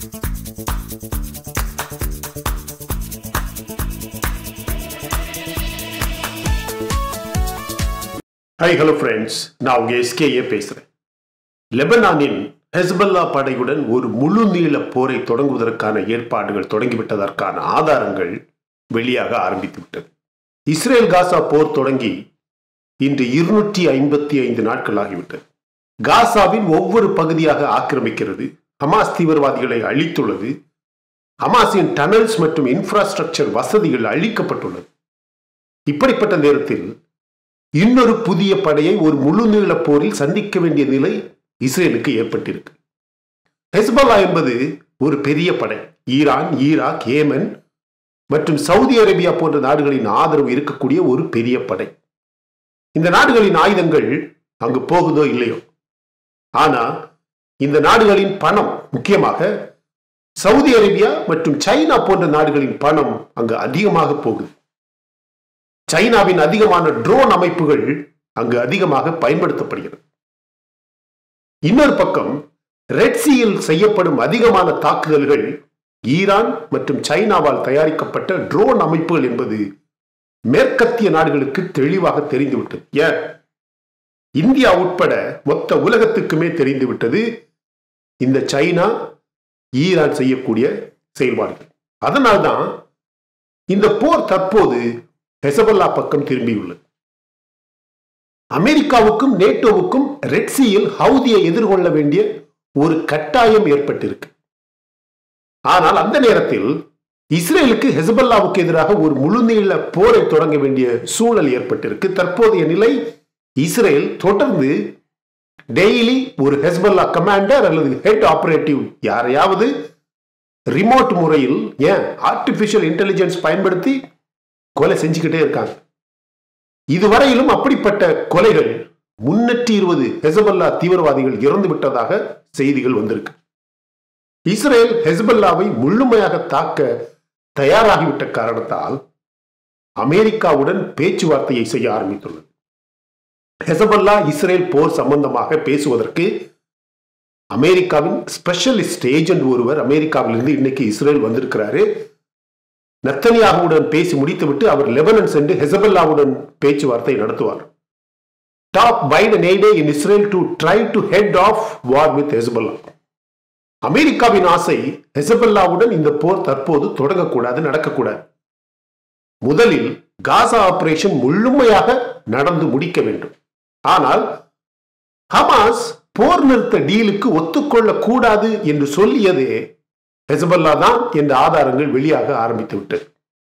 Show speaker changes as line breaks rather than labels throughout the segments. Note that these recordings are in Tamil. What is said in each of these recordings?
ஹாய் ஹலோ ஃப்ரெண்ட்ஸ் நான் உங்க எஸ்கேஏ பேசுறேன் லெபனானின் ஹெஸ்பல்லா படையுடன் ஒரு முழு நீள போரை தொடங்குவதற்கான ஏற்பாடுகள் தொடங்கிவிட்டதற்கான ஆதாரங்கள் வெளியாக ஆரம்பித்து விட்டது இஸ்ரேல் காசா போர் தொடங்கி இன்று இருநூற்றி ஐம்பத்தி ஐந்து நாட்கள் ஆகிவிட்டது காசாவின் ஒவ்வொரு பகுதியாக ஆக்கிரமிக்கிறது ஹமாஸ் தீவிரவாதிகளை அழித்துள்ளது ஹமாஸின் டனல்ஸ் மற்றும் இன்ஃப்ராஸ்ட்ரக்சர் வசதிகள் அழிக்கப்பட்டுள்ளது இப்படிப்பட்ட நேரத்தில் இன்னொரு புதிய படையை ஒரு முழு நீள போரில் சந்திக்க வேண்டிய நிலை இஸ்ரேலுக்கு ஏற்பட்டிருக்கு ஹெஸ்பல்லா என்பது ஒரு பெரிய படை ஈரான் ஈராக் ஏமன் மற்றும் சவுதி அரேபியா போன்ற நாடுகளின் ஆதரவு இருக்கக்கூடிய ஒரு பெரிய படை இந்த நாடுகளின் ஆயுதங்கள் அங்கு போகுதோ இல்லையோ ஆனா இந்த நாடுகளின் பணம் முக்கியமாக சவுதி அரேபியா மற்றும் சைனா போன்ற நாடுகளின் பணம் அங்கு அதிகமாக போகுது சைனாவின் அதிகமான ட்ரோன் அமைப்புகள் அங்கு அதிகமாக பயன்படுத்தப்படுகிறது இன்னொரு பக்கம் ரெட்சியில் செய்யப்படும் அதிகமான தாக்குதல்கள் ஈரான் மற்றும் சைனாவால் தயாரிக்கப்பட்ட ட்ரோன் அமைப்புகள் என்பது மேற்கத்திய நாடுகளுக்கு தெளிவாக தெரிந்துவிட்டது ஏன் இந்தியா உட்பட மொத்த உலகத்துக்குமே தெரிந்துவிட்டது இந்த சைனா ஈரான் செய்யக்கூடிய செயல்பாடுகள் அதனால்தான் இந்த போர் தற்போது ஹெசபல்லா பக்கம் திரும்பியுள்ளது அமெரிக்காவுக்கும் நேட்டோவுக்கும் ரெட்சியில் ஹவுதியை எதிர்கொள்ள வேண்டிய ஒரு கட்டாயம் ஏற்பட்டிருக்கு ஆனால் அந்த நேரத்தில் இஸ்ரேலுக்கு ஹெசபல்லாவுக்கு எதிராக ஒரு முழுநீள போரை தொடங்க வேண்டிய சூழல் ஏற்பட்டிருக்கு தற்போதைய நிலை இஸ்ரேல் தொடர்ந்து டெய்லி ஒரு ஹெஸ்பல்லா கமாண்டர் அல்லது ஹெட் ஆபரேட்டிவ் யாரையாவது ரிமோட் முறையில் ஏன் ஆர்டிபிஷியல் இன்டெலிஜென்ஸ் பயன்படுத்தி கொலை செஞ்சுக்கிட்டே இருக்காங்க இதுவரையிலும் அப்படிப்பட்ட கொலைகள் முன்னூற்றி இருபது ஹெசபல்லா தீவிரவாதிகள் இறந்து விட்டதாக செய்திகள் வந்திருக்கு இஸ்ரேல் ஹெசபல்லாவை முழுமையாக தாக்க தயாராகிவிட்ட காரணத்தால் அமெரிக்காவுடன் பேச்சுவார்த்தையை செய்ய ஆரம்பித்துள்ளது ஹெசபல்லா இஸ்ரேல் போர் சம்பந்தமாக பேசுவதற்கு அமெரிக்காவின் ஸ்பெஷலிஸ்ட் ஏஜென்ட் ஒருவர் அமெரிக்காவிலிருந்து இன்னைக்கு இஸ்ரேல் வந்திருக்கிறாரு நத்தனியாகுடன் பேசி முடித்துவிட்டு அவர் லெபனன் சென்று ஹெசபல்லாவுடன் பேச்சுவார்த்தை நடத்துவார் top Biden aide in Israel to try to head off war with Hezbollah அமெரிக்காவின் ஆசை ஹெசபல்லாவுடன் இந்த போர் தற்போது தொடங்கக்கூடாது நடக்கக்கூடாது முதலில் காசா ஆபரேஷன் முழுமையாக நடந்து முடிக்க வேண்டும் ஆனால் ஹமாஸ் போர் நிறுத்த டீலுக்கு ஒத்துக்கொள்ள கூடாது என்று சொல்லியதே ஹெசபல்லா தான் என்ற ஆதாரங்கள் வெளியாக ஆரம்பித்து விட்டது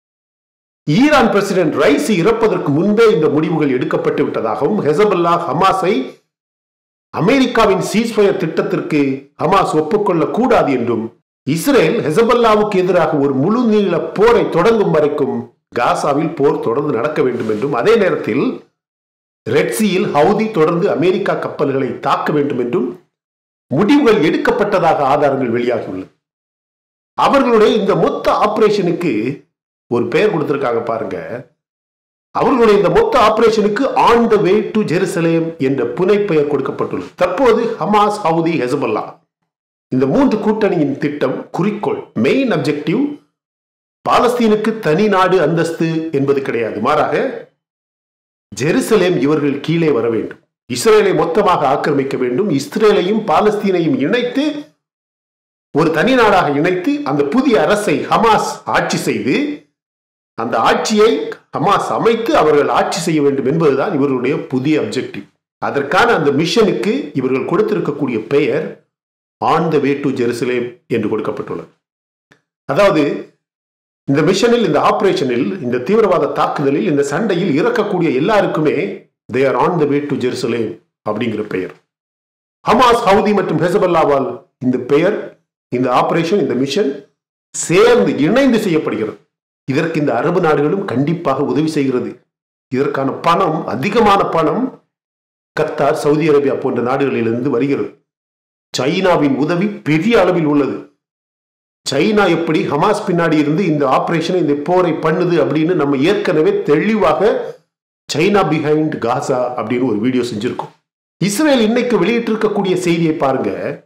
ஈரான் பிரசிடென்ட் ரைசி இறப்பதற்கு முன்பே இந்த முடிவுகள் எடுக்கப்பட்டு விட்டதாகவும் ஹெசபல்லா ஹமாஸை அமெரிக்காவின் சீஸ்பயர் திட்டத்திற்கு ஹமாஸ் ஒப்புக்கொள்ள கூடாது என்றும் இஸ்ரேல் ஹெசபல்லாவுக்கு எதிராக ஒரு முழு நீள போரை தொடங்கும் வரைக்கும் காசாவில் போர் தொடர்ந்து நடக்க வேண்டும் என்றும் அதே நேரத்தில் ரெட்சியில் ஹவுதி தொடர்ந்து அமெரிக்கா கப்பல்களை தாக்க வேண்டும் என்றும் முடிவுகள் எடுக்கப்பட்டதாக ஆதாரங்கள் வெளியாகியுள்ளது அவர்களுடைய இந்த மொத்த ஆபரேஷனுக்கு ஒரு பெயர் கொடுத்திருக்காங்க பாருங்க அவர்களுடைய இந்த மொத்த ஆபரேஷனுக்கு on the way to Jerusalem என்ற புனை பெயர் கொடுக்கப்பட்டுள்ளது தற்போது ஹமாஸ் ஹவுதி ஹெசபல்லா இந்த மூன்று கூட்டணியின் திட்டம் குறிக்கோள் மெயின் அப்ஜெக்டிவ் பாலஸ்தீனுக்கு தனி நாடு அந்தஸ்து என்பது கிடையாது மாறாக ஜெருசலேம் இவர்கள் கீழே வர வேண்டும் இஸ்ரேலை மொத்தமாக ஆக்கிரமிக்க வேண்டும் இஸ்ரேலையும் பாலஸ்தீனையும் இணைத்து ஒரு தனி நாடாக இணைத்து அந்த புதிய அரசை ஹமாஸ் ஆட்சி செய்து அந்த ஆட்சியை ஹமாஸ் அமைத்து அவர்கள் ஆட்சி செய்ய வேண்டும் என்பதுதான் இவர்களுடைய புதிய அப்ஜெக்டிவ் அதற்கான அந்த மிஷனுக்கு இவர்கள் கொடுத்திருக்கக்கூடிய பெயர் on the way to Jerusalem என்று கொடுக்கப்பட்டுள்ளது அதாவது இந்த மிஷனில் இந்த ஆபரேஷனில் இந்த தீவிரவாத தாக்குதலில் இந்த சண்டையில் இறக்கக்கூடிய எல்லாருக்குமே they are on the way to Jerusalem அப்படிங்கிற பெயர் ஹமாஸ் ஹவுதி மற்றும் ஹெசபல்லாவால் இந்த பெயர் இந்த ஆபரேஷன் இந்த மிஷன் சேர்ந்து இணைந்து செய்யப்படுகிறது இதற்கு இந்த அரபு நாடுகளும் கண்டிப்பாக உதவி செய்கிறது இதற்கான பணம் அதிகமான பணம் கத்தார் சவுதி அரேபியா போன்ற நாடுகளிலிருந்து வருகிறது சைனாவின் உதவி பெரிய அளவில் உள்ளது சைனா எப்படி ஹமாஸ் பின்னாடி இருந்து இந்த ஆபரேஷனை இந்த போரை பண்ணுது அப்படின்னு நம்ம ஏற்கனவே தெளிவாக சைனா பிஹைண்ட் காசா அப்படின்னு ஒரு வீடியோ செஞ்சிருக்கோம் இஸ்ரேல் இன்னைக்கு வெளியிட்டிருக்கக்கூடிய செய்தியை பாருங்க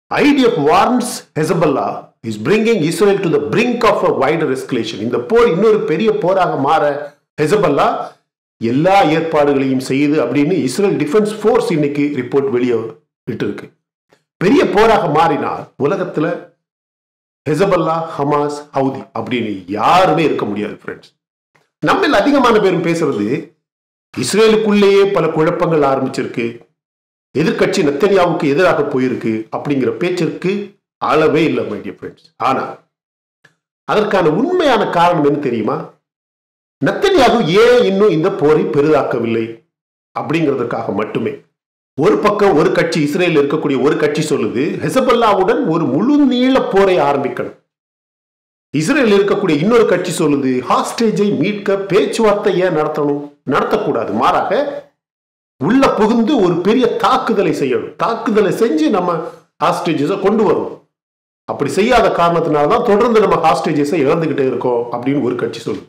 IDF warns Hezbollah is bringing Israel to the brink of a wider escalation இந்த போர் இன்னொரு பெரிய போராக மாற ஹெசபல்லா எல்லா ஏற்பாடுகளையும் செய்யுது அப்படின்னு இஸ்ரேல் டிஃபென்ஸ் ஃபோர்ஸ் இன்னைக்கு ரிப்போர்ட் வெளியே விட்டு இருக்கு பெரிய போராக மாறினால் உலகத்துல ஹெசபல்லா ஹமாஸ் ஹவுதி அப்படின்னு யாருமே இருக்க முடியாது ஃப்ரெண்ட்ஸ் நம்ம அதிகமான பேரும் பேசுறது இஸ்ரேலுக்குள்ளேயே பல குழப்பங்கள் ஆரம்பிச்சிருக்கு எதிர்கட்சி நத்தனியாவுக்கு எதிராக போயிருக்கு அப்படிங்கிற பேச்சிற்கு அளவே இல்லை மை டியர் ஃப்ரெண்ட்ஸ் ஆனா அதற்கான உண்மையான காரணம் என்ன தெரியுமா நத்தனியாகு ஏன் இன்னும் இந்த போரை பெரிதாக்கவில்லை அப்படிங்கிறதுக்காக மட்டுமே ஒரு பக்கம் ஒரு கட்சி இஸ்ரேல் இருக்கக்கூடிய ஒரு கட்சி சொல்லுது ஹெசபல்லாவுடன் ஒரு முழு நீள போரை ஆரம்பிக்கணும் இஸ்ரேல் இருக்கக்கூடிய இன்னொரு கட்சி சொல்லுது ஹாஸ்டேஜை மீட்க பேச்சுவார்த்தை ஏன் நடத்தணும் நடத்தக்கூடாது மாறாக உள்ள புகுந்து ஒரு பெரிய தாக்குதலை செய்யணும் தாக்குதலை செஞ்சு நம்ம ஹாஸ்டேஜஸை கொண்டு வரணும் அப்படி செய்யாத காரணத்தினால தான் தொடர்ந்து நம்ம ஹாஸ்டேஜஸை இழந்துகிட்டே இருக்கோம் அப்படின்னு ஒரு கட்சி சொல்லுது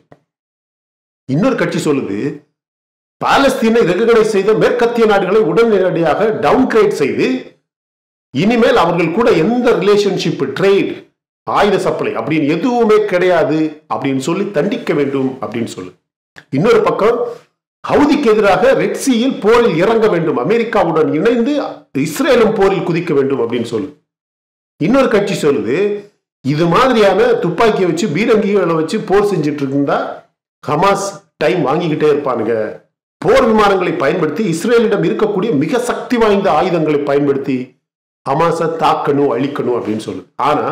இன்னொரு கட்சி சொல்லுது பாலஸ்தீனை ரெகனைஸ் செய்த மேற்கத்திய நாடுகளை உடனடியாக டவுன் கிரேட் செய்து இனிமேல் அவர்கள் கூட எந்த ரிலேஷன்ஷிப் ட்ரேட் ஆயுத சப்ளை அப்படின்னு எதுவுமே கிடையாது அப்படின்னு சொல்லி தண்டிக்க வேண்டும் அப்படின்னு சொல்லு இன்னொரு பக்கம் ஹவுதிக்கு எதிராக ரெட்சியில் போரில் இறங்க வேண்டும் அமெரிக்காவுடன் இணைந்து இஸ்ரேலும் போரில் குதிக்க வேண்டும் அப்படின்னு சொல்லு இன்னொரு கட்சி சொல்லுது இது மாதிரியான துப்பாக்கியை வச்சு பீரங்கிகளை வச்சு போர் செஞ்சுட்டு இருந்தா ஹமாஸ் டைம் வாங்கிக்கிட்டே இருப்பானுங்க போர் விமானங்களை பயன்படுத்தி இஸ்ரேலிடம் இருக்கக்கூடிய மிக சக்தி வாய்ந்த ஆயுதங்களை பயன்படுத்தி ஹமாஸை தாக்கணும் அழிக்கணும் அப்படின்னு சொல்லு ஆனா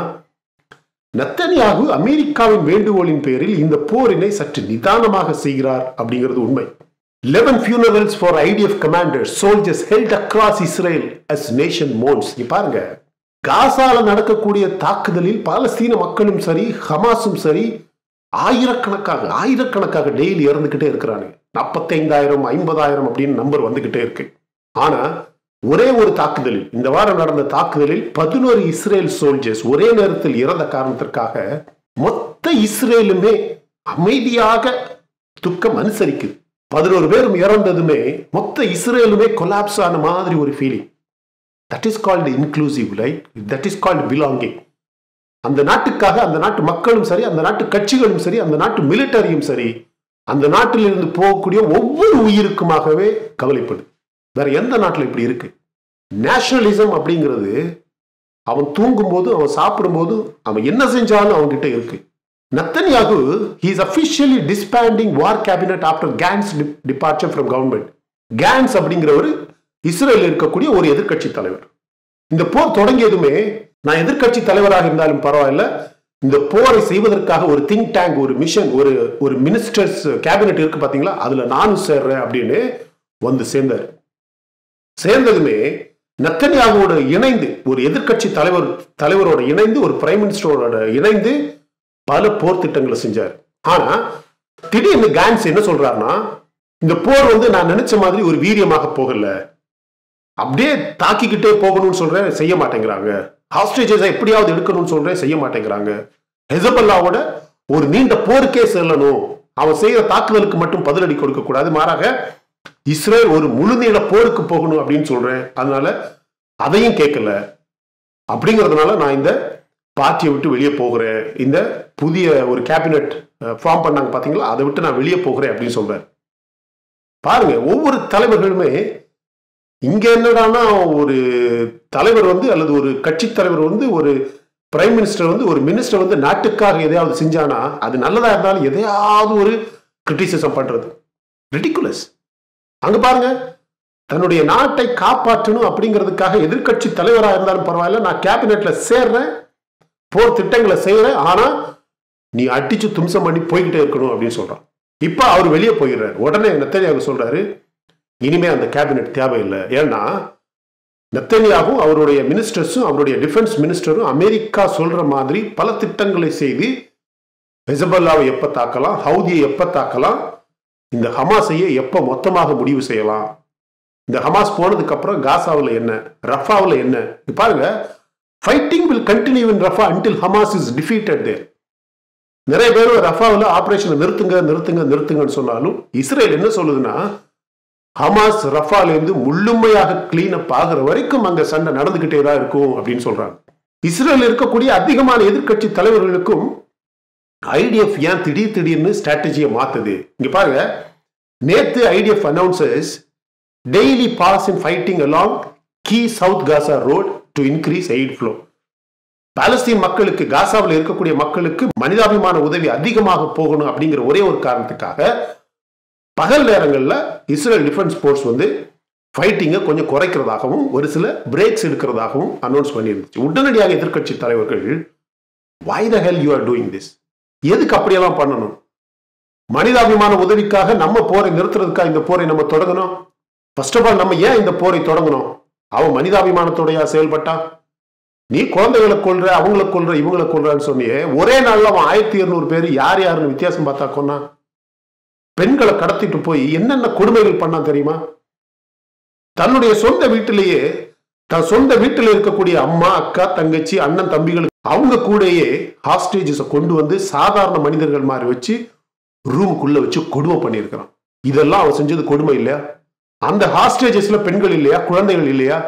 நத்தனியாகு அமெரிக்காவின் வேண்டுகோளின் பேரில் இந்த போரினை சற்று நிதானமாக செய்கிறார் அப்படிங்கிறது உண்மை eleven funerals for IDF commanders soldiers held across Israel as nation mourns நீ பாருங்க காசால நடக்கக்கூடிய தாக்குதலில் பாலஸ்தீன மக்களும் சரி ஹமாஸும் சரி ஆயிரக்கணக்காக ஆயிரக்கணக்காக டெய்லி இறந்துகிட்டே இருக்கிறானுங்க நாற்பத்தைந்தாயிரம் ஐம்பதாயிரம் அப்படின்னு நம்பர் வந்துகிட்டே இருக்கு ஆனா ஒரே ஒரு தாக்குதலில் இந்த வாரம் நடந்த தாக்குதலில் பதினோரு இஸ்ரேல் சோல்ஜர்ஸ் ஒரே நேரத்தில் இறந்த காரணத்திற்காக மொத்த இஸ்ரேலுமே அமைதியாக துக்கம் அனுசரிக்குது பதினோரு பேரும் இறந்ததுமே மொத்த இஸ்ரேலுமே கொலாப்ஸ் ஆன மாதிரி ஒரு feeling that is called inclusive right that is called belonging அந்த நாட்டுக்காக அந்த நாட்டு மக்களும் சரி அந்த நாட்டு கட்சிகளும் சரி அந்த நாட்டு மிலிட்டரியும் சரி அந்த நாட்டிலிருந்து போகக்கூடிய ஒவ்வொரு உயிருக்குமாகவே கவலைப்படுது வேற எந்த நாட்டில் இப்படி இருக்கு நேஷனலிசம் அப்படிங்கிறது அவன் தூங்கும்போது அவன் சாப்பிடும்போது அவன் என்ன செஞ்சாலும் அவன்கிட்ட இருக்கு Netanyahu he's officially disbanding war cabinet after Gantz departure from government Gantz அப்படிங்கிறவர் இஸ்ரேல் இருக்கக்கூடிய ஒரு எதிர்க்கட்சி தலைவர் இந்த போர் தொடங்கியதுமே நான் எதிர்க்கட்சி தலைவராக இருந்தாலும் பரவாயில்ல இந்த போரை செய்வதற்காக ஒரு திங்க் டேங்க் ஒரு மிஷன் ஒரு ஒரு மினிஸ்டர்ஸ் கேபினெட் இருக்கு பாத்தீங்களா அதுல நானும் சேர்றேன் அப்படின்னு வந்து சேர்ந்தார் சேர்ந்ததுமே நத்தன்யாவோட இணைந்து ஒரு எதிர்க்கட்சி தலைவர் தலைவரோட இணைந்து ஒரு பிரைம் மினிஸ்டரோட இணைந்து பல போர் திட்டங்களை செஞ்சார் ஆனா திடீர்னு கான்ஸ் என்ன சொல்றாருன்னா இந்த போர் வந்து நான் நினைச்ச மாதிரி ஒரு வீரியமாக போகல அப்படியே தாக்கிக்கிட்டே போகணும்னு சொல்றேன் செய்ய மாட்டேங்கிறாங்க ஹாஸ்டேஜஸை எப்படியாவது எடுக்கணும்னு சொல்றேன் செய்ய மாட்டேங்கிறாங்க ஹெசபல்லாவோட ஒரு நீண்ட போருக்கே செல்லணும் அவன் செய்யற தாக்குதலுக்கு மட்டும் பதிலடி கொடுக்க கூடாது மாறாக இஸ்ரேல் ஒரு முழு நீள போருக்கு போகணும் அப்படின்னு சொல்றேன் அதனால அதையும் கேட்கல அப்படிங்கிறதுனால நான் இந்த பார்ட்டியை விட்டு வெளியே போகிறேன் இந்த புதிய ஒரு கேபினெட் ஃபார்ம் பண்ணாங்க பாத்தீங்களா அதை விட்டு நான் வெளியே போகிறேன் அப்படின்னு சொல்றேன் பாருங்க ஒவ்வொரு தலைவர்களுமே இங்க என்னடானா ஒரு தலைவர் வந்து அல்லது ஒரு கட்சி தலைவர் வந்து ஒரு பிரைம் மினிஸ்டர் வந்து ஒரு மினிஸ்டர் வந்து நாட்டுக்காக எதையாவது செஞ்சானா அது நல்லதா இருந்தாலும் எதையாவது ஒரு கிரிட்டிசிசம் பண்றது ரிடிகுலஸ் அங்க பாருங்க தன்னுடைய நாட்டை காப்பாற்றணும் அப்படிங்கிறதுக்காக எதிர்க்கட்சி தலைவராக இருந்தாலும் பரவாயில்ல நான் கேபினெட்ல சேர்றேன் போர் திட்டங்களை செய்யறேன் ஆனா நீ அடிச்சு தும்சம் பண்ணி போய்கிட்டே இருக்கணும் அப்படின்னு சொல்றான் இப்ப அவர் வெளியே போயிடுறாரு உடனே நெத்தனியாக சொல்றாரு இனிமே அந்த கேபினெட் தேவையில்லை ஏன்னா நெத்தனியாகவும் அவருடைய மினிஸ்டர்ஸும் அவருடைய டிஃபென்ஸ் மினிஸ்டரும் அமெரிக்கா சொல்ற மாதிரி பல திட்டங்களை செய்து ஹெசபல்லாவை எப்ப தாக்கலாம் ஹவுதியை எப்ப தாக்கலாம் இந்த ஹமாஸையே எப்ப மொத்தமாக முடிவு செய்யலாம் இந்த ஹமாஸ் போனதுக்கு அப்புறம் காசாவில் என்ன ரஃபாவில் என்ன பாருங்க fighting will continue in Rafah until Hamas is defeated there நிறைய பேர் ரஃபாவில் ஆபரேஷனை நிறுத்துங்க நிறுத்துங்க நிறுத்துங்கன்னு சொன்னாலும் இஸ்ரேல் என்ன சொல்லுதுன்னா ஹமாஸ் ரஃபால இருந்து முழுமையாக கிளீன் அப் ஆகிற வரைக்கும் அங்க சண்டை நடந்துகிட்டே தான் இருக்கும் அப்படின்னு சொல்றாங்க இஸ்ரேல் இருக்கக்கூடிய அதிகமான எதிர்க்கட்சி தலைவர்களுக்கும் ஐடிஎஃப் ஏன் திடீர் திடீர்னு ஸ்ட்ராட்டஜியை மாத்துது இங்க பாருங்க நேத்து IDF announces daily pause in fighting along key south Gaza road to increase aid flow Palestine மக்களுக்கு காசாவில் இருக்கக்கூடிய மக்களுக்கு மனிதாபிமான உதவி அதிகமாக போகணும் அப்படிங்கிற ஒரே ஒரு காரணத்துக்காக பகல் நேரங்களில் இஸ்ரேல் டிஃபென்ஸ் ஃபோர்ஸ் வந்து ஃபைட்டிங்கை கொஞ்சம் குறைக்கிறதாகவும் ஒரு சில பிரேக்ஸ் எடுக்கிறதாகவும் அனௌன்ஸ் பண்ணியிருந்துச்சு உடனடியாக எதிர்க்கட்சி தலைவர்கள் why the hell you are doing this எதுக்கு அப்படியெல்லாம் பண்ணணும் மனிதாபிமான உதவிக்காக நம்ம போரை நிறுத்துறதுக்காக இந்த போரை நம்ம தொடங்கணும் ஃபர்ஸ்ட் ஆஃப் ஆல் நம்ம ஏன் இந்த போரை தொடங்கணும் அவன் மனிதாபிமானத்தோடையா செயல்பட்டான் நீ குழந்தைகளை கொள்ற அவங்கள கொள்ற இவங்களை கொள்றான்னு சொன்னியே ஒரே நாள்ல அவன் ஆயிரத்தி இருநூறு பேர் யார் யாருன்னு வித்தியாசம் பார்த்தா கொன்னா பெண்களை கடத்திட்டு போய் என்னென்ன கொடுமைகள் பண்ணா தெரியுமா தன்னுடைய சொந்த வீட்டிலேயே தன் சொந்த வீட்டில் இருக்கக்கூடிய அம்மா அக்கா தங்கச்சி அண்ணன் தம்பிகளுக்கு அவங்க கூடயே ஹாஸ்டேஜஸை கொண்டு வந்து சாதாரண மனிதர்கள் மாதிரி வச்சு ரூமுக்குள்ள வச்சு கொடுமை பண்ணியிருக்கிறான் இதெல்லாம் அவன் செஞ்சது கொடுமை இல்லையா அந்த ஹாஸ்டேஜஸ்ல பெண்கள் இல்லையா குழந்தைகள் இல்லையா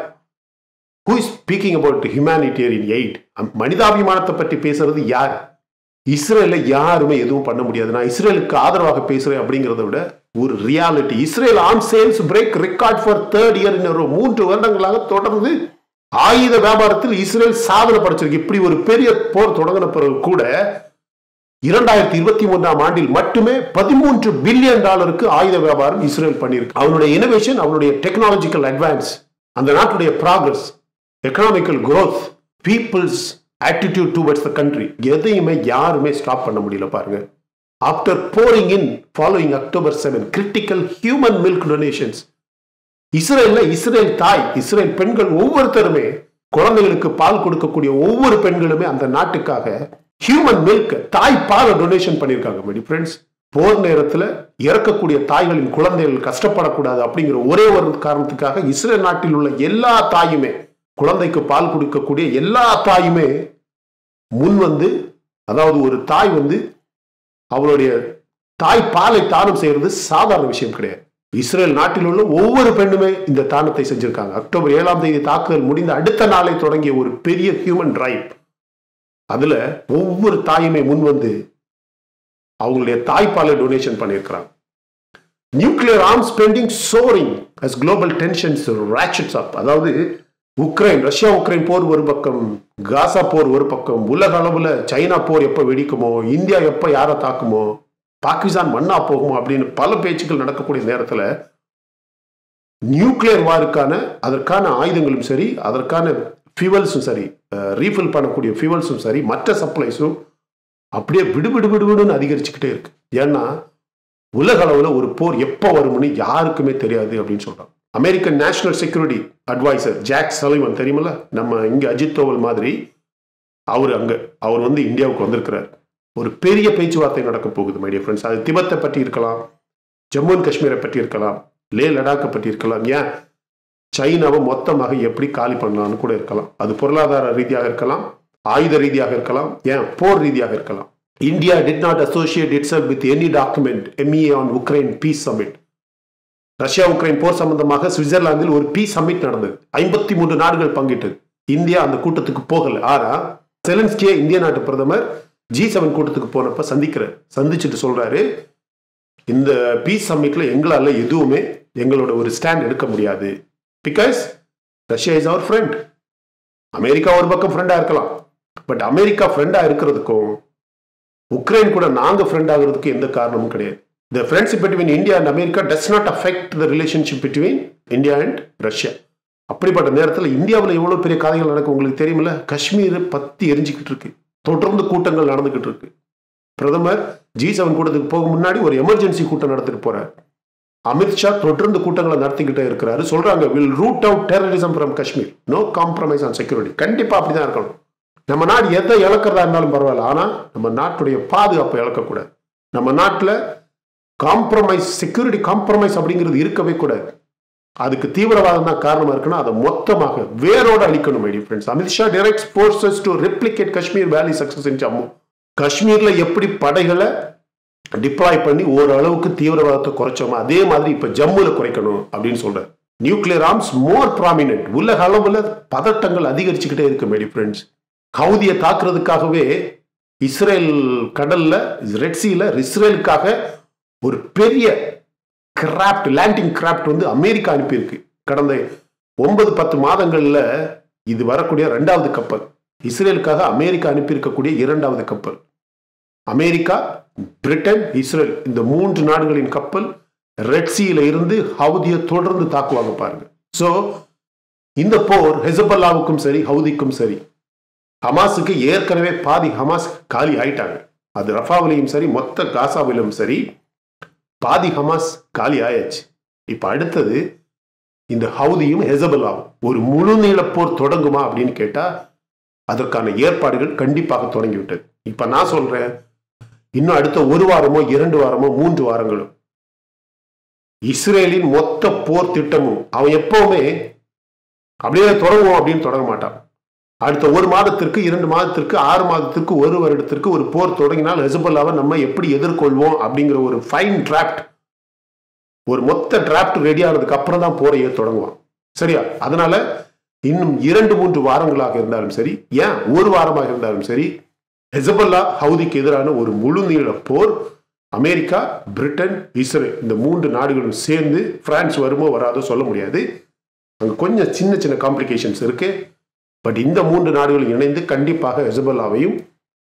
who is speaking about humanitarian aid மனிதாபிமானத்தை பற்றி பேசுறது யார் இஸ்ரேல யாருமே எதுவும் பண்ண முடியாது நான் இஸ்ரேலுக்கு ஆதரவாக பேசுறேன் அப்படிங்கிறத விட ஒரு reality Israel arm sales break record for third year in மூன்று வருடங்களாக தொடர்ந்து ஆயுத வியாபாரத்தில் இஸ்ரேல் சாதனை படைச்சிருக்கு இப்படி ஒரு பெரிய போர் தொடங்கின பிறகு கூட இரண்டாயிரத்தி இருபத்தி மூன்றாம் ஆண்டில் மட்டுமே பதிமூன்று பில்லியன் டாலருக்கு ஆயுத வியாபாரம் இஸ்ரேல் பண்ணியிருக்கு அவனுடைய இனோவேஷன் அவனுடைய டெக்னாலஜிக்கல் அட்வான்ஸ் அந்த நாட்டுடைய progress economical growth people's attitude towards the country எதையுமே யாருமே ஸ்டாப் பண்ண முடியல பாருங்க after boring in following October seven critical human milk donations இஸ்ரேல்ல இஸ்ரேல் தாய் இஸ்ரேல் பெண்கள் ஒவ்வொருத்தருமே குழந்தைகளுக்கு பால் கொடுக்கக்கூடிய ஒவ்வொரு பெண்களுமே அந்த நாட்டுக்காக ஹியூமன் மில்க் தாய் பாலை டொனேஷன் பண்ணியிருக்காங்க மெடி ஃப்ரெண்ட்ஸ் போர் நேரத்தில் இறக்கக்கூடிய தாய்களின் குழந்தைகள் கஷ்டப்படக்கூடாது அப்படிங்கிற ஒரே ஒரு காரணத்துக்காக இஸ்ரேல் நாட்டில் உள்ள எல்லா தாயுமே குழந்தைக்கு பால் கொடுக்கக்கூடிய எல்லா தாயுமே முன் வந்து அதாவது ஒரு தாய் வந்து அவளுடைய தாய் பாலை தானம் செய்யறது சாதாரண விஷயம் கிடையாது இஸ்ரேல் நாட்டில் உள்ள ஒவ்வொரு பெண்ணுமே இந்த தானத்தை செஞ்சிருக்காங்க அக்டோபர் ஏழாம் தேதி தாக்குதல் முடிந்த அடுத்த நாளை தொடங்கிய ஒரு பெரிய ஹியூமன் டிரைவ் அதுல ஒவ்வொரு தாயுமே முன் வந்து அவங்களுடைய தாய்ப்பாலை டொனேஷன் பண்ணியிருக்கிறாங்க nuclear arm spending soaring as global tensions ratchets up அதாவது உக்ரைன் ரஷ்யா உக்ரைன் போர் ஒரு பக்கம் காசா போர் ஒரு பக்கம் உலக அளவுல சைனா போர் எப்போ வெடிக்குமோ இந்தியா எப்போ யாரை தாக்குமோ பாகிஸ்தான் மண்ணா போகுமோ அப்படின்னு பல பேச்சுக்கள் நடக்கக்கூடிய நேரத்தில் நியூக்ளியர் வாருக்கான அதற்கான ஆயுதங்களும் சரி அதற்கான ஃபியூவல்ஸும் சரி ரீஃபில் பண்ணக்கூடிய ஃபியூவல்ஸும் சரி மற்ற சப்ளைஸும் அப்படியே விடு விடு விடுவிடுன்னு அதிகரிச்சுக்கிட்டே இருக்கு ஏன்னா உலக அளவில் ஒரு போர் எப்போ வரும்னு யாருக்குமே தெரியாது அப்படின்னு சொல்றாங்க American national security advisor Jake Sullivan தெரியுமில்ல நம்ம இங்க அஜித் தோவல் மாதிரி அவர் அங்க அவர் வந்து இந்தியாவுக்கு வந்திருக்கிறார் ஒரு பெரிய பேச்சுவார்த்தை நடக்க போகுது மைடிய ஃப்ரெண்ட்ஸ் அது திபத்தை பற்றி இருக்கலாம் ஜம்மு அண்ட் காஷ்மீரை பற்றி இருக்கலாம் லே லடாக்கை பற்றி இருக்கலாம் ஏன் சைனாவை மொத்தமாக எப்படி காலி பண்ணலாம்னு கூட இருக்கலாம் அது பொருளாதார ரீதியாக இருக்கலாம் ஆயுத ரீதியாக இருக்கலாம் ஏன் போர் ரீதியாக இருக்கலாம் India did not associate itself with any document MEA on Ukraine peace summit Russia Ukraine போர் சம்பந்தமாக சுவிட்சர்லாந்தில் ஒரு பீஸ் சமிட் நடந்தது ஐம்பத்தி மூன்று நாடுகள் பங்கிட்டது இந்தியா அந்த கூட்டத்துக்கு போகல ஆனா செலன்ஸ்கியை இந்திய நாட்டு பிரதமர் ஜி செவன் கூட்டத்துக்கு போனப்ப சந்திக்கிறார் சந்திச்சுட்டு சொல்றாரு இந்த பீஸ் சம்மிட்ல எங்களால எதுவுமே எங்களோட ஒரு ஸ்டாண்ட் எடுக்க முடியாது because Russia is our friend America ஒரு பக்கம் ஃப்ரெண்டா இருக்கலாம் பட் அமெரிக்கா ஃப்ரெண்டா இருக்கிறதுக்கும் உக்ரைன் கூட நாங்க ஃப்ரெண்ட் ஆகிறதுக்கு எந்த காரணமும் கிடையாது the friendship between India and America does not affect the relationship between India and Russia அப்படிப்பட்ட நேரத்தில் இந்தியாவில் எவ்வளோ பெரிய காரியங்கள் நடக்கும் உங்களுக்கு தெரியுமில்ல காஷ்மீர் பத்தி எரிஞ்சுக்கிட்டு இருக்கு தொடர்ந்து கூட்டங்கள் நடந்துகிட்டு இருக்கு பிரதமர் ஜி செவன் கூட்டத்துக்கு போக முன்னாடி ஒரு எமர்ஜென்சி கூட்டம் நடத்திட்டு போறார் அமித்ஷா தொடர்ந்து கூட்டங்களை நடத்திக்கிட்டே இருக்கிறாரு சொல்றாங்க will root out terrorism from Kashmir no compromise on security கண்டிப்பா அப்படிதான் இருக்கணும் நம்ம நாடு எதை இழக்கிறதா இருந்தாலும் பரவாயில்ல ஆனா நம்ம நாட்டுடைய பாதுகாப்பை இழக்கக்கூடாது நம்ம நாட்டில் காம்ப்ரமைஸ் செக்யூரிட்டி காம்ப்ரமைஸ் அப்படிங்கிறது இருக்கவே கூடாது அதுக்கு தீவிரவாதம் தான் காரணமா இருக்குன்னா அதை மொத்தமாக வேரோட அழிக்கணும் mighty friends Amit Shah direct forces to replicate Kashmir வேலி சக்சஸ் இன் ஜம்மு காஷ்மீர்ல எப்படி படைகளை டிப்ளாய் பண்ணி ஓரளவுக்கு தீவிரவாதத்தை குறைச்சோமா அதே மாதிரி இப்ப ஜம்முல குறைக்கணும் அப்படின்னு சொல்றாரு நியூக்ளியர் ஆர்ம்ஸ் மோர் ப்ராமினென்ட் உலக அளவுல பதட்டங்கள் அதிகரிச்சுக்கிட்டே இருக்கு மேடி ஃப்ரெண்ட்ஸ் ஹவுதியை தாக்குறதுக்காகவே இஸ்ரேல் கடல்ல ரெட்சியில இஸ்ரேலுக்காக ஒரு பெரிய கிராப்ட் லேண்டிங் கிராப்ட் வந்து அமெரிக்கா அனுப்பியிருக்கு கடந்த ஒன்பது பத்து மாதங்கள்ல இது வரக்கூடிய ரெண்டாவது கப்பல் இஸ்ரேலுக்காக அமெரிக்கா அனுப்பியிருக்கக்கூடிய இரண்டாவது கப்பல் அமெரிக்கா பிரிட்டன் இஸ்ரேல் இந்த மூன்று நாடுகளின் கப்பல் ரெட்சியில இருந்து ஹவுதியை தொடர்ந்து தாக்குவாங்க பாருங்க சோ இந்த போர் ஹெசபல்லாவுக்கும் சரி ஹவுதிக்கும் சரி ஹமாஸுக்கு ஏற்கனவே பாதி ஹமாஸ் காலி ஆயிட்டாங்க அது ரஃபாவிலையும் சரி மொத்த காசாவிலும் சரி பாதி ஹமாஸ் காலி ஆயாச்சு இப்ப அடுத்தது இந்த ஹவுதியும் ஹெசபல்லாவும் ஒரு முழு நீள போர் தொடங்குமா அப்படின்னு கேட்டா அதற்கான ஏற்பாடுகள் கண்டிப்பாக தொடங்கிவிட்டது இப்ப நான் சொல்றேன் இன்னும் அடுத்த ஒரு வாரமோ இரண்டு வாரமோ மூன்று வாரங்களோ இஸ்ரேலின் மொத்த போர் திட்டமும் அவன் எப்பவுமே அப்படியே தொடங்குவோம் அப்படின்னு தொடங்க மாட்டான் அடுத்த ஒரு மாதத்திற்கு இரண்டு மாதத்திற்கு ஆறு மாதத்திற்கு ஒரு வருடத்திற்கு ஒரு போர் தொடங்கினால் ஹெசபல்லாவை நம்ம எப்படி எதிர்கொள்வோம் அப்படிங்கிற ஒரு ஃபைன் டிராப்ட் ஒரு மொத்த டிராப்ட் ரெடி ஆனதுக்கு அப்புறம் தான் போரையே தொடங்குவான் சரியா அதனால இன்னும் இரண்டு மூன்று வாரங்களாக இருந்தாலும் சரி ஏன் ஒரு வாரமாக இருந்தாலும் சரி ஹெசபல்லா ஹவுதிக்கு எதிரான ஒரு முழு நீள போர் அமெரிக்கா பிரிட்டன் இஸ்ரேல் இந்த மூன்று நாடுகளும் சேர்ந்து பிரான்ஸ் வருமோ வராதோ சொல்ல முடியாது அங்கே கொஞ்சம் சின்ன சின்ன காம்ப்ளிகேஷன்ஸ் இருக்கு பட் இந்த மூன்று நாடுகளும் இணைந்து கண்டிப்பாக ஹெசபல்லாவையும்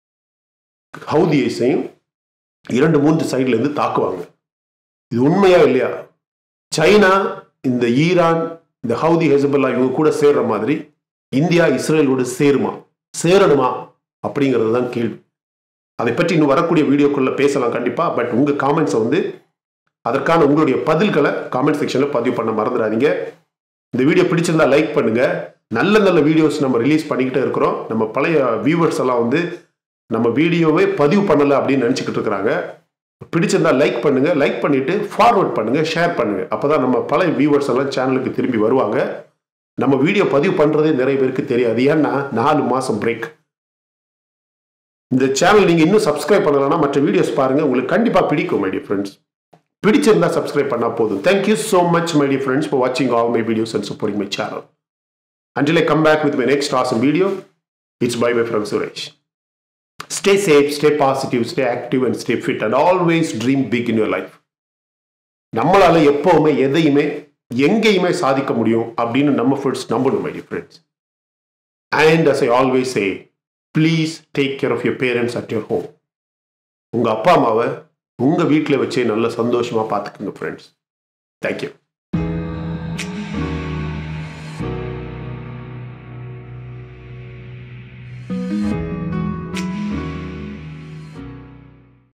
ஹவுதியையும் இரண்டு மூன்று சைட்ல இருந்து தாக்குவாங்க இது உண்மையா இல்லையா சைனா இந்த ஈரான் இந்த ஹவுதி ஹெசபல்லா இவங்க கூட சேர்ற மாதிரி இந்தியா இஸ்ரேலோடு சேருமா சேரணுமா அப்படிங்கிறது தான் கேள்வி அதை பற்றி இன்னும் வரக்கூடிய வீடியோக்குள்ள பேசலாம் கண்டிப்பா பட் உங்க காமெண்ட்ஸை வந்து அதற்கான உங்களுடைய பதில்களை காமெண்ட் செக்ஷன்ல பதிவு பண்ண மறந்துடாதீங்க இந்த வீடியோ பிடிச்சிருந்தா லைக் பண்ணுங்க நல்ல நல்ல வீடியோஸ் நம்ம ரிலீஸ் பண்ணிக்கிட்டே இருக்கிறோம் நம்ம பழைய வியூவர்ஸ் எல்லாம் வந்து நம்ம வீடியோவே பதிவு பண்ணலை அப்படின்னு நினச்சிக்கிட்டு இருக்கிறாங்க பிடிச்சிருந்தா லைக் பண்ணுங்க லைக் பண்ணிட்டு ஃபார்வர்ட் பண்ணுங்க ஷேர் பண்ணுங்க அப்பதான் நம்ம பழைய வியூவர்ஸ் எல்லாம் சேனலுக்கு திரும்பி வருவாங்க நம்ம வீடியோ பதிவு பண்றதே நிறைய பேருக்கு தெரியாது ஏன்னா நாலு மாசம் பிரேக் இந்த சேனல் நீங்க இன்னும் சப்ஸ்கிரைப் பண்ணலன்னா மற்ற வீடியோஸ் பாருங்க உங்களுக்கு கண்டிப்பா பிடிக்கும் மை டியர் ஃப்ரெண்ட்ஸ் பிடிச்சிருந்தா சப்ஸ்கிரைப் பண்ணா போதும் thank you so much my dear friends for வாட்சிங் all my videos and supporting my channel until I come back with my next awesome video it's bye bye from Suresh stay safe stay positive stay active and stay fit and always dream big in your life நம்மளால எப்பவுமே எதையுமே எங்கேயுமே சாதிக்க முடியும் அப்படின்னு நம்ம ஃபர்ஸ்ட் நம்பணும் my dear friends and as I always say please take care of your parents at your home உங்க அப்பா அம்மாவை உங்க வீட்டில் வச்சே நல்ல சந்தோஷமா பார்த்துக்குங்க ஃப்ரெண்ட்ஸ் தேங்க்யூ